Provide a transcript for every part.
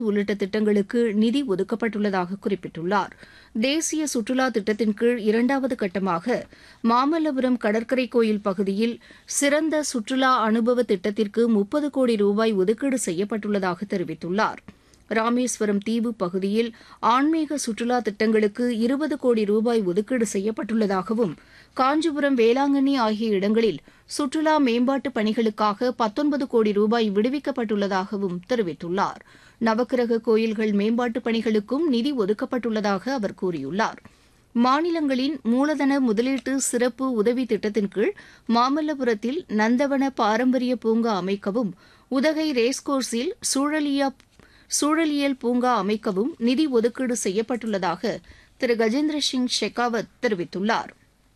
உள்ளிட்ட திட்டங்களுக்கு நிதி ஒதுக்கப்பட்டுள்ளதாக குறிப்பிட்டுள்ளார் தேசிய சுற்றுலா திட்டத்தின் கீழ் இரண்டாவது கட்டமாக மாமல்லபுரம் கடற்கரை கோயில் பகுதியில் சிறந்த சுற்றுலா அனுபவ திட்டத்திற்கு முப்பது கோடி ரூபாய் ஒதுக்கீடு செய்யப்பட்டுள்ளதாக தெரிவித்துள்ளார் ராமேஸ்வரம் தீவு பகுதியில் ஆன்மீக சுற்றுலா திட்டங்களுக்கு இருபது கோடி ரூபாய் ஒதுக்கீடு செய்யப்பட்டுள்ளதாகவும் காஞ்சிபுரம் வேளாங்கண்ணி ஆகிய இடங்களில் சுற்றுலா மேம்பாட்டு பணிகளுக்காக பத்தொன்பது கோடி ரூபாய் விடுவிக்கப்பட்டுள்ளதாகவும் தெரிவித்துள்ளார் நவக்கிரக கோயில்கள் மேம்பாட்டு பணிகளுக்கும் நிதி ஒதுக்கப்பட்டுள்ளதாக அவர் கூறியுள்ளார் மாநிலங்களின் மூலதன முதலீட்டு சிறப்பு உதவி திட்டத்தின் கீழ் மாமல்லபுரத்தில் நந்தவன பாரம்பரிய பூங்கா அமைக்கவும் உதகை ரேஸ்கோர்ஸில் சூழலியா சூழலியல் பூங்கா அமைக்கவும் நிதி ஒதுக்கீடு செய்யப்பட்டுள்ளதாக திரு கஜேந்திர சிங் ஷெகாவத் தெரிவித்துள்ளார்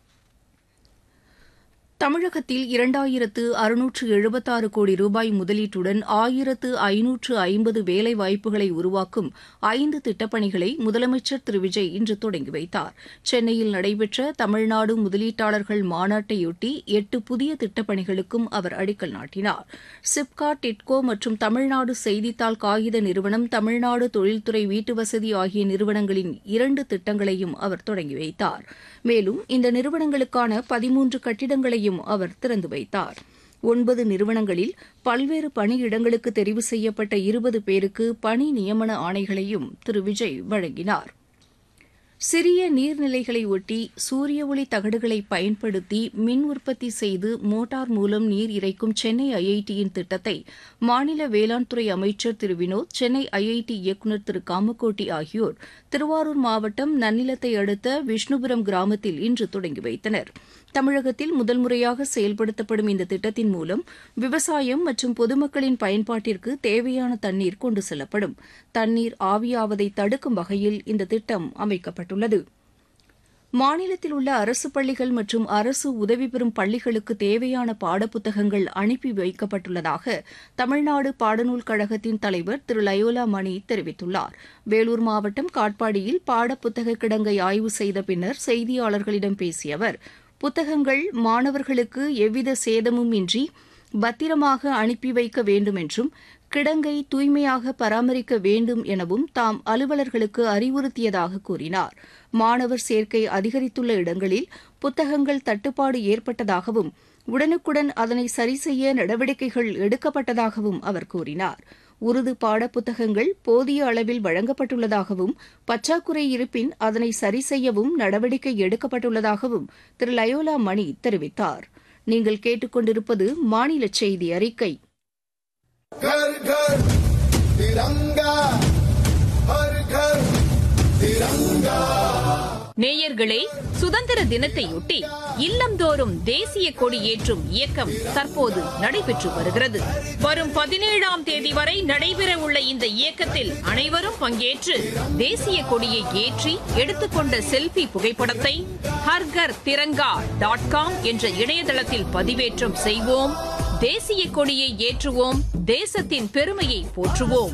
தமிழகத்தில் இரண்டாயிரத்து அறுநூற்று எழுபத்தாறு கோடி ரூபாய் முதலீட்டுடன் ஆயிரத்து ஐநூற்று ஐம்பது வேலைவாய்ப்புகளை உருவாக்கும் ஐந்து திட்டப்பணிகளை முதலமைச்சர் திரு விஜய் இன்று தொடங்கி வைத்தார் சென்னையில் நடைபெற்ற தமிழ்நாடு முதலீட்டாளர்கள் மாநாட்டையொட்டி எட்டு புதிய திட்டப்பணிகளுக்கும் அவர் அடிக்கல் நாட்டினார் சிப்காட் டிட்கோ மற்றும் தமிழ்நாடு செய்தித்தாள் காகித நிறுவனம் தமிழ்நாடு தொழில்துறை வீட்டுவசதி ஆகிய நிறுவனங்களின் இரண்டு திட்டங்களையும் அவர் தொடங்கி வைத்தார் மேலும் இந்த நிறுவனங்களுக்கான பதிமூன்று கட்டிடங்களையும் அவர் திறந்து வைத்தார் ஒன்பது நிறுவனங்களில் பல்வேறு பணியிடங்களுக்கு தெரிவு செய்யப்பட்ட இருபது பேருக்கு பணி நியமன ஆணைகளையும் திரு விஜய் வழங்கினார் சிறிய நீர்நிலைகளை ஒட்டி சூரிய ஒளி தகடுகளை பயன்படுத்தி மின் உற்பத்தி செய்து மோட்டார் மூலம் நீர் இறைக்கும் சென்னை ஐஐடியின் திட்டத்தை மாநில வேளாண் துறை அமைச்சர் திரு வினோத் சென்னை ஐஐடி இயக்குநர் திரு காமக்கோட்டி ஆகியோர் திருவாரூர் மாவட்டம் நன்னிலத்தை அடுத்த விஷ்ணுபுரம் கிராமத்தில் இன்று தொடங்கி வைத்தனர் தமிழகத்தில் முதல் முறையாக செயல்படுத்தப்படும் இந்த திட்டத்தின் மூலம் விவசாயம் மற்றும் பொதுமக்களின் பயன்பாட்டிற்கு தேவையான தண்ணீர் கொண்டு செல்லப்படும் தண்ணீர் ஆவியாவதை தடுக்கும் வகையில் இந்த திட்டம் அமைக்கப்பட்டுள்ளது மாநிலத்தில் உள்ள அரசு பள்ளிகள் மற்றும் அரசு உதவி பெறும் பள்ளிகளுக்கு தேவையான பாடப்புத்தகங்கள் அனுப்பி வைக்கப்பட்டுள்ளதாக தமிழ்நாடு பாடநூல் கழகத்தின் தலைவர் திரு லயோலா மணி தெரிவித்துள்ளார் வேலூர் மாவட்டம் காட்பாடியில் பாடப்புத்தக கிடங்கை ஆய்வு செய்த பின்னர் செய்தியாளர்களிடம் பேசிய அவர் புத்தகங்கள் மாணவர்களுக்கு எவ்வித சேதமும் இன்றி பத்திரமாக அனுப்பி வைக்க வேண்டும் என்றும் கிடங்கை தூய்மையாக பராமரிக்க வேண்டும் எனவும் தாம் அலுவலர்களுக்கு அறிவுறுத்தியதாக கூறினார் மாணவர் சேர்க்கை அதிகரித்துள்ள இடங்களில் புத்தகங்கள் தட்டுப்பாடு ஏற்பட்டதாகவும் உடனுக்குடன் அதனை சரிசெய்ய நடவடிக்கைகள் எடுக்கப்பட்டதாகவும் அவர் கூறினார் உருது பாடப்புத்தகங்கள் போதிய அளவில் வழங்கப்பட்டுள்ளதாகவும் பற்றாக்குறை இருப்பின் அதனை சரி செய்யவும் நடவடிக்கை எடுக்கப்பட்டுள்ளதாகவும் திரு லயோலா மணி தெரிவித்தார் நீங்கள் கேட்டுக்கொண்டிருப்பது மாநில செய்தி அறிக்கை घर घर तिरंगा हर घर तिरंगा நேயர்களே சுதந்திர தினத்தையொட்டி இல்லந்தோறும் தேசிய கொடி ஏற்றும் இயக்கம் தற்போது நடைபெற்று வருகிறது வரும் பதினேழாம் தேதி வரை நடைபெற உள்ள இந்த இயக்கத்தில் அனைவரும் பங்கேற்று தேசிய கொடியை ஏற்றி எடுத்துக்கொண்ட செல்பி புகைப்படத்தை ஹர்கர் திரங்கா டாட் காம் என்ற இணையதளத்தில் பதிவேற்றம் செய்வோம் தேசிய கொடியை ஏற்றுவோம் தேசத்தின் பெருமையை போற்றுவோம்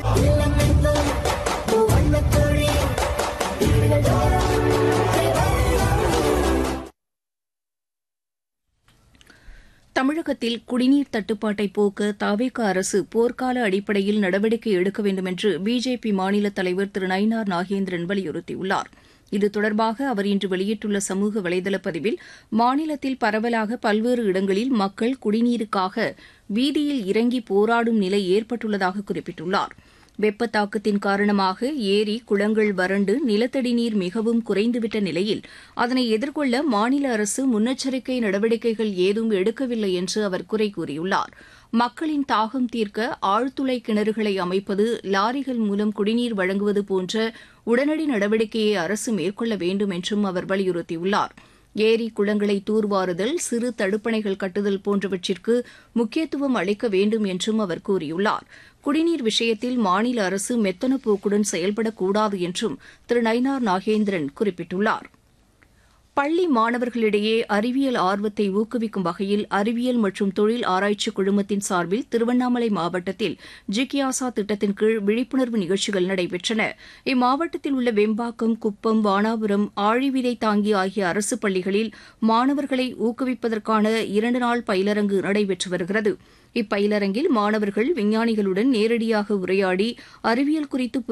தமிழகத்தில் குடிநீர் தட்டுப்பாட்டை போக்க தவேக அரசு போர்க்கால அடிப்படையில் நடவடிக்கை எடுக்க வேண்டும் என்று பிஜேபி மாநில தலைவர் திரு நயினார் நாகேந்திரன் வலியுறுத்தியுள்ளார் இது தொடர்பாக அவர் இன்று வெளியிட்டுள்ள சமூக வலைதள பதிவில் மாநிலத்தில் பரவலாக பல்வேறு இடங்களில் மக்கள் குடிநீருக்காக வீதியில் இறங்கி போராடும் நிலை ஏற்பட்டுள்ளதாக குறிப்பிட்டுள்ளார் வெப்பத்தாக்கத்தின் காரணமாக ஏரி குளங்கள் வறண்டு நிலத்தடி நீர் மிகவும் குறைந்துவிட்ட நிலையில் அதனை எதிர்கொள்ள மாநில அரசு முன்னெச்சரிக்கை நடவடிக்கைகள் ஏதும் எடுக்கவில்லை என்று அவர் குறை கூறியுள்ளார் மக்களின் தாகம் தீர்க்க ஆழ்துளை கிணறுகளை அமைப்பது லாரிகள் மூலம் குடிநீர் வழங்குவது போன்ற உடனடி நடவடிக்கையை அரசு மேற்கொள்ள வேண்டும் என்றும் அவர் வலியுறுத்தியுள்ளார் ஏரி குளங்களை தூர்வாறுதல் சிறு தடுப்பணைகள் கட்டுதல் போன்றவற்றிற்கு முக்கியத்துவம் அளிக்க வேண்டும் என்றும் அவர் கூறியுள்ளார் குடிநீர் விஷயத்தில் மாநில அரசு மெத்தன போக்குடன் செயல்படக்கூடாது என்றும் திரு நயினார் நாகேந்திரன் குறிப்பிட்டுள்ளார் பள்ளி மாணவர்களிடையே அறிவியல் ஆர்வத்தை ஊக்குவிக்கும் வகையில் அறிவியல் மற்றும் தொழில் ஆராய்ச்சி குழுமத்தின் சார்பில் திருவண்ணாமலை மாவட்டத்தில் ஜிகியாசா திட்டத்தின் கீழ் விழிப்புணர்வு நிகழ்ச்சிகள் நடைபெற்றன இம்மாவட்டத்தில் உள்ள வெம்பாக்கம் குப்பம் வானாபுரம் ஆழிவிதை தாங்கி ஆகிய அரசு பள்ளிகளில் மாணவர்களை ஊக்குவிப்பதற்கான இரண்டு நாள் பயிலரங்கு நடைபெற்று வருகிறது இப்பயிலரங்கில் மாணவர்கள் விஞ்ஞானிகளுடன் நேரடியாக உரையாடி அறிவியல் குறித்து